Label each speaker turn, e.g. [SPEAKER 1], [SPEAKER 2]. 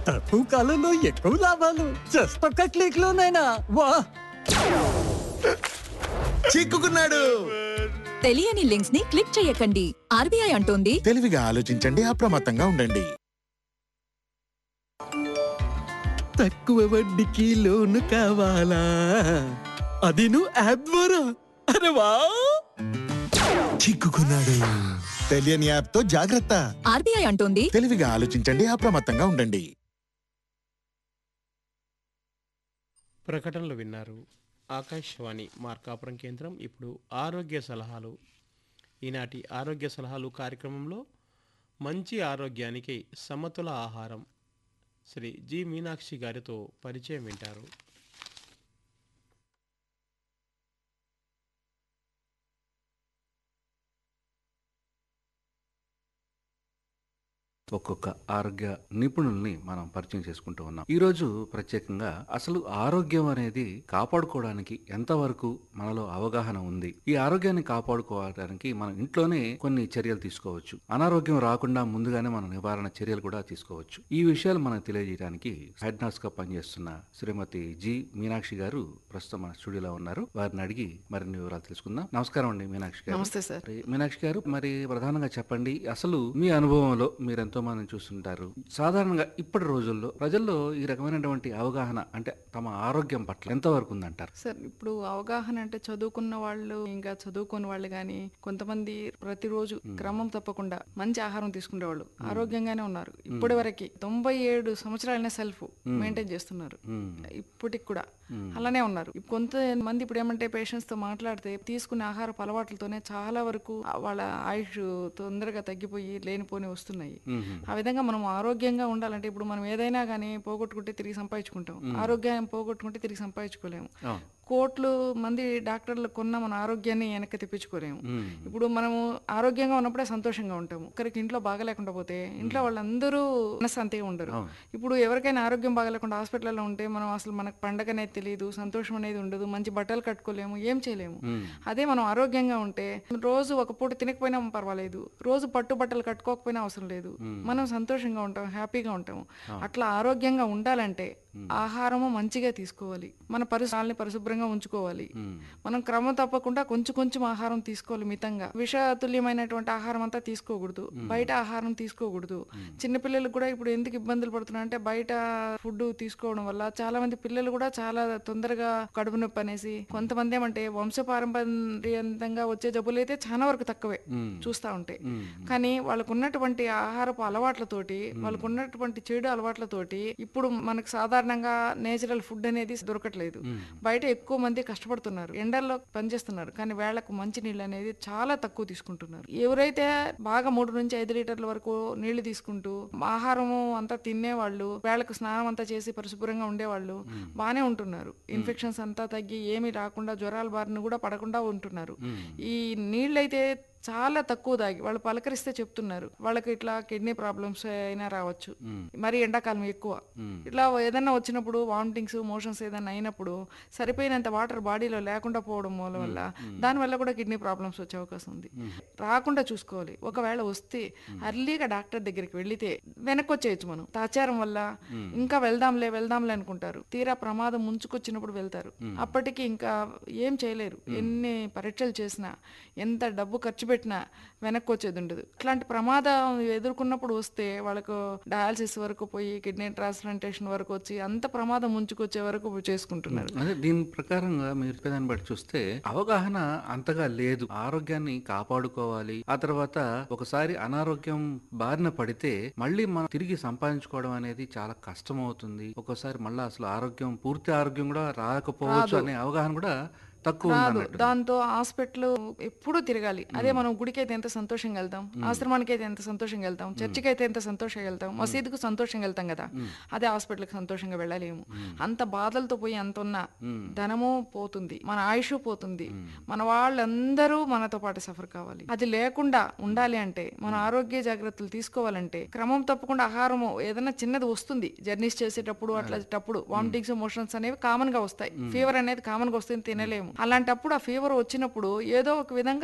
[SPEAKER 1] తక్కువ కాలంలో ఎక్కువ లాభాలు జస్ట్ ఒక్క క్లిక్ లోనైనా వా
[SPEAKER 2] చిక్కుకున్నాడు
[SPEAKER 3] తెలియని లింక్స్ ని క్లిక్ చేయకండి ఆర్బీఐ అంటోంది
[SPEAKER 2] తెలివిగా ఆలోచించండి అప్రమత్తంగా ఉండండి
[SPEAKER 1] తక్కువ వడ్డీకి లోను కావాలా అది నువ్వు యాప్ ద్వారా అరే వా
[SPEAKER 2] చిక్కుకున్నాడు తెలియని యాప్ తో జాగ్రత్త
[SPEAKER 3] ఆర్బీఐ అంటోంది
[SPEAKER 2] తెలివిగా ఆలోచించండి అప్రమత్తంగా ఉండండి
[SPEAKER 4] ప్రకటనలు విన్నారు ఆకాశవాణి మార్కాపురం కేంద్రం ఇప్పుడు ఆరోగ్య సలహాలు ఈనాటి ఆరోగ్య సలహాలు కార్యక్రమంలో మంచి ఆరోగ్యానికి సమతుల ఆహారం శ్రీ జి మీనాక్షి గారితో పరిచయం వింటారు
[SPEAKER 5] ఒక్కొక్క ఆరోగ్య నిపుణుల్ని మనం పరిచయం చేసుకుంటూ ఉన్నాం ఈ రోజు ప్రత్యేకంగా అసలు ఆరోగ్యం అనేది కాపాడుకోవడానికి ఎంతవరకు మనలో అవగాహన ఉంది ఈ ఆరోగ్యాన్ని కాపాడుకోవడానికి మనం ఇంట్లోనే కొన్ని చర్యలు తీసుకోవచ్చు అనారోగ్యం రాకుండా ముందుగానే మనం నివారణ చర్యలు కూడా తీసుకోవచ్చు ఈ విషయాలు మనకు తెలియజేయడానికి హెడ్ నర్స్ గా పనిచేస్తున్న శ్రీమతి జి మీనాక్షి గారు ప్రస్తుతం మన స్టూడియోలో ఉన్నారు వారిని అడిగి మరిన్ని వివరాలు తెలుసుకుందాం నమస్కారం అండి మీనాక్షి గారు
[SPEAKER 6] నమస్తే సార్
[SPEAKER 5] మరి మీనాక్షి గారు మరి ప్రధానంగా చెప్పండి అసలు మీ అనుభవంలో మీరు ఎంతో మందిని చూస్తుంటారు సాధారణంగా ఇప్పటి రోజుల్లో ప్రజల్లో ఈ రకమైనటువంటి అవగాహన అంటే తమ ఆరోగ్యం పట్ల ఎంతవరకు ఉందంటారు
[SPEAKER 6] సార్ ఇప్పుడు అవగాహన అంటే చదువుకున్న వాళ్ళు ఇంకా చదువుకోని వాళ్ళు కానీ కొంతమంది ప్రతిరోజు క్రమం తప్పకుండా మంచి ఆహారం తీసుకునేవాళ్ళు ఆరోగ్యంగానే ఉన్నారు ఇప్పటి వరకు తొంభై ఏడు సంవత్సరాలనే సెల్ఫ్ మెయింటైన్ చేస్తున్నారు
[SPEAKER 5] మ్మ్.
[SPEAKER 6] ఇప్పటికి కూడా అలానే ఉన్నారు కొంతమంది ఇప్పుడు ఏమంటే పేషెంట్స్ తో మాట్లాడితే తీసుకునే ఆహారపు అలవాట్లతోనే చాలా వరకు వాళ్ళ ఆయుష్ తొందరగా తగ్గిపోయి లేనిపోని వస్తున్నాయి
[SPEAKER 5] మ్మ్.
[SPEAKER 6] ఆ విధంగా మనం ఆరోగ్యంగా ఉండాలంటే ఇప్పుడు మనం ఏదైనా కానీ పోగొట్టుకుంటే తిరిగి సంపాదించుకుంటాం ఆరోగ్యం పోగొట్టుకుంటే తిరిగి సంపాదించుకోలేము
[SPEAKER 5] అవును.
[SPEAKER 6] కోట్లు మంది డాక్టర్లు కొన్న మన ఆరోగ్యాన్ని వెనక్కి తెప్పించుకోలేము
[SPEAKER 5] మ్మ్.
[SPEAKER 6] ఇప్పుడు మనము ఆరోగ్యంగా ఉన్నప్పుడే సంతోషంగా ఉంటాము ఒకరికి ఇంట్లో బాగలేకుండా పోతే ఇంట్లో వాళ్ళందరూ మనశ్శాంతిగా ఉండరు
[SPEAKER 5] అవును.
[SPEAKER 6] ఇప్పుడు ఎవరికైనా ఆరోగ్యం బాగలేకుండా హాస్పిటల్లో ఉంటే మనం అసలు మనకు పండగ అనేది తెలియదు సంతోషం అనేది ఉండదు మంచి బట్టలు కట్టుకోలేము ఏం చేయలేము
[SPEAKER 5] మ్మ్.
[SPEAKER 6] అదే మనం ఆరోగ్యంగా ఉంటే రోజు ఒక పూట తినకపోయినా పర్వాలేదు రోజు పట్టు బట్టలు కట్టుకోకపోయినా అవసరం లేదు మనం సంతోషంగా ఉంటాం హ్యాపీగా ఉంటాం అట్లా ఆరోగ్యంగా ఉండాలంటే ఆహారము మంచిగా తీసుకోవాలి మన పరిసరాలని పరిశుభ్రంగా ఉంచుకోవాలి
[SPEAKER 5] మ్మ్.
[SPEAKER 6] మనం క్రమం తప్పకుండా కొంచెం కొంచెం ఆహారం తీసుకోవాలి మితంగా విషతుల్యమైనటువంటి ఆహారం అంతా తీసుకోకూడదు బయట ఆహారం తీసుకోకూడదు చిన్నపిల్లలకు కూడా ఇప్పుడు ఎందుకు ఇబ్బందులు పడుతున్నా అంటే బయట ఫుడ్ తీసుకోవడం వల్ల చాలా మంది పిల్లలు కూడా చాలా తొందరగా కడుపు నొప్పి అనేసి కొంతమంది ఏమంటే వంశ పారంపర్యంతంగా వచ్చే జబ్బులు అయితే చాలా వరకు తక్కువే
[SPEAKER 5] మ్మ్.
[SPEAKER 6] చూస్తా ఉంటే
[SPEAKER 5] మ్మ్.
[SPEAKER 6] కానీ వాళ్ళకు ఉన్నటువంటి ఆహారపు అలవాట్లతోటి వాళ్ళకు ఉన్నటువంటి చెడు అలవాట్లతోటి ఇప్పుడు మనకు సాధారణంగా నేచురల్ ఫుడ్ అనేది దొరకట్లేదు బయట ఎక్కువ మంది కష్టపడుతున్నారు ఎండల్లో పనిచేస్తున్నారు కానీ వేళ్లకు మంచి నీళ్ళు అనేది చాలా తక్కువ తీసుకుంటున్నారు ఎవరైతే బాగా మూడు నుంచి ఐదు లీటర్ల వరకు నీళ్లు తీసుకుంటూ ఆహారము అంతా తినేవాళ్ళు వేళ్లకు స్నానం అంతా చేసి పరిశుభ్రంగా ఉండేవాళ్ళు బాగానే ఉంటున్నారు ఇన్ఫెక్షన్స్ అంతా తగ్గి ఏమీ రాకుండా జ్వరాల బారిన కూడా పడకుండా ఉంటున్నారు ఈ నీళ్ళైతే చాలా తక్కువ తాగి వాళ్ళు పలకరిస్తే చెప్తున్నారు వాళ్ళకి ఇట్లా కిడ్నీ ప్రాబ్లమ్స్ అయినా రావచ్చు మరి ఎండాకాలం ఎక్కువ ఇట్లా ఏదైనా వచ్చినప్పుడు వామిటింగ్స్ మోషన్స్ ఏదైనా అయినప్పుడు సరిపోయినంత వాటర్ బాడీలో లేకుండా పోవడం మూలం వల్ల దానివల్ల కూడా కిడ్నీ ప్రాబ్లమ్స్ వచ్చే అవకాశం ఉంది రాకుండా చూసుకోవాలి ఒకవేళ వస్తే అర్లీగా డాక్టర్ దగ్గరికి వెళ్లితే వెనక్కి వచ్చేయచ్చు మనం తాచారం వల్ల ఇంకా వెళ్దాంలే వెళ్దాంలే అనుకుంటారు తీరా ప్రమాదం ముంచుకొచ్చినప్పుడు వెళ్తారు అప్పటికి ఇంకా ఏం చేయలేరు ఎన్ని పరీక్షలు చేసినా ఎంత డబ్బు ఖర్చు పెట్టినా వెనక్కి వచ్చేది ఉండదు ఇట్లాంటి ప్రమాదం ఎదుర్కొన్నప్పుడు వస్తే వాళ్ళకు డయాలసిస్ వరకు పోయి కిడ్నీ ట్రాన్స్ప్లాంటేషన్ వరకు వచ్చి అంత ప్రమాదం ముంచుకొచ్చే వరకు చేసుకుంటున్నారు
[SPEAKER 5] అదే దీని ప్రకారంగా మీరు చెప్పేదాన్ని బట్టి చూస్తే అవగాహన అంతగా లేదు ఆరోగ్యాన్ని కాపాడుకోవాలి ఆ తర్వాత ఒకసారి అనారోగ్యం బారిన పడితే మళ్ళీ మనం తిరిగి సంపాదించుకోవడం అనేది చాలా కష్టం అవుతుంది ఒక్కోసారి మళ్ళీ అసలు ఆరోగ్యం పూర్తి ఆరోగ్యం కూడా రాకపోవచ్చు అనే అవగాహన కూడా తక్కువ
[SPEAKER 6] రాదు
[SPEAKER 5] ఉందన్నట్టు
[SPEAKER 6] దాంతో హాస్పిటల్ ఎప్పుడూ తిరగాలి అదే మనం గుడికి అయితే ఎంత సంతోషంగా వెళ్తాం ఆశ్రమానికి అయితే ఎంత సంతోషంగా వెళ్తాం చర్చికి అయితే ఎంత సంతోషంగా వెళ్తాం మసీదుకు సంతోషంగా వెళ్తాం కదా అదే హాస్పిటల్కి సంతోషంగా వెళ్ళలేము అంత బాధలతో పోయి అంత ఉన్న ధనము పోతుంది మన ఆయుష్ పోతుంది మన వాళ్ళందరూ మనతో పాటు సఫర్ కావాలి అది లేకుండా ఉండాలి అంటే మన ఆరోగ్య జాగ్రత్తలు తీసుకోవాలంటే క్రమం తప్పకుండా ఆహారము ఏదైనా చిన్నది వస్తుంది జర్నీస్ చేసేటప్పుడు అట్లాంటప్పుడు వామిటింగ్స్ మోషన్స్ అనేవి కామన్ గా వస్తాయి ఫీవర్ అనేది కామన్ గా వస్తుంది తినలేము అలాంటప్పుడు ఆ ఫీవర్ వచ్చినప్పుడు ఏదో ఒక విధంగా